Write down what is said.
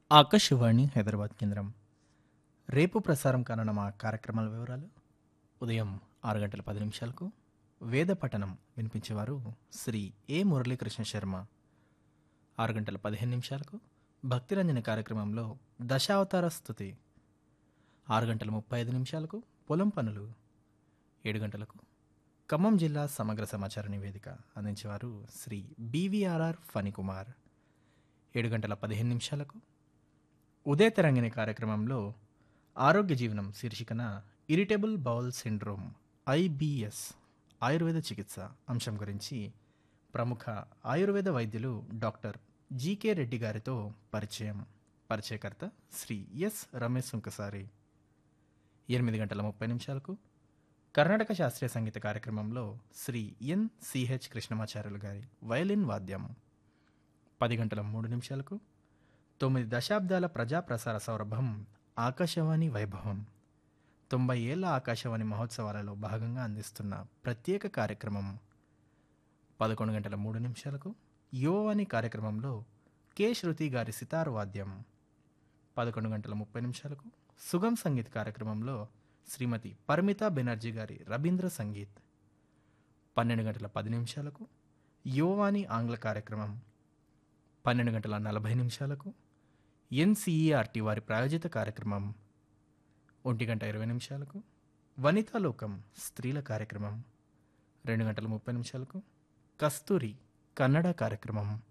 ఆకాశవాణి హైదరాబాద్ కేంద్రం రేపు ప్రసారం కానున్న మా కార్యక్రమాల వివరాలు ఉదయం ఆరు గంటల పది నిమిషాలకు వేద పఠనం వినిపించేవారు శ్రీ ఏ మురళీకృష్ణ శర్మ ఆరు గంటల పదిహేను నిమిషాలకు భక్తిరంజన కార్యక్రమంలో దశావతార స్థుతి ఆరు గంటల ముప్పై ఐదు నిమిషాలకు పొలం పనులు ఏడు గంటలకు ఖమ్మం జిల్లా సమగ్ర సమాచార నివేదిక అందించేవారు శ్రీ బీవీఆర్ఆర్ ఫణికుమార్ ఏడు గంటల పదిహేను నిమిషాలకు ఉదయ తరంగిణి కార్యక్రమంలో ఆరోగ్య జీవనం శీర్షికన irritable bowel syndrome IBS Ayurveda చికిత్స అంశం గురించి ప్రముఖ ఆయుర్వేద వైద్యులు డాక్టర్ జీకే రెడ్డి గారితో పరిచయం పరిచయకర్త శ్రీ ఎస్ రమేష్ సుంకసారి ఎనిమిది గంటల ముప్పై నిమిషాలకు కర్ణాటక శాస్త్రీయ సంగీత కార్యక్రమంలో శ్రీ ఎన్ సిహెచ్ కృష్ణమాచార్యులు గారి వయలిన్ వాద్యం పది గంటల మూడు నిమిషాలకు తొమ్మిది దశాబ్దాల ప్రజా ప్రసార సౌరభం ఆకాశవాణి వైభవం తొంభై ఏళ్ల ఆకాశవాణి మహోత్సవాలలో భాగంగా అందిస్తున్న ప్రత్యేక కార్యక్రమం పదకొండు గంటల మూడు నిమిషాలకు యోవాని కార్యక్రమంలో కె శృతి గారి సితార్ వాద్యం పదకొండు గంటల ముప్పై నిమిషాలకు సుగం సంగీత్ కార్యక్రమంలో శ్రీమతి పరిమిత బెనర్జీ గారి రవీంద్ర సంగీత్ పన్నెండు గంటల పది నిమిషాలకు యోవాని ఆంగ్ల కార్యక్రమం పన్నెండు గంటల నలభై నిమిషాలకు ఎన్సీఈఆర్టీ వారి ప్రాయోజిత కార్యక్రమం ఒంటి గంట ఇరవై నిమిషాలకు వనితాలోకం స్త్రీల కార్యక్రమం రెండు గంటల ముప్పై నిమిషాలకు కస్తూరి కన్నడ కార్యక్రమం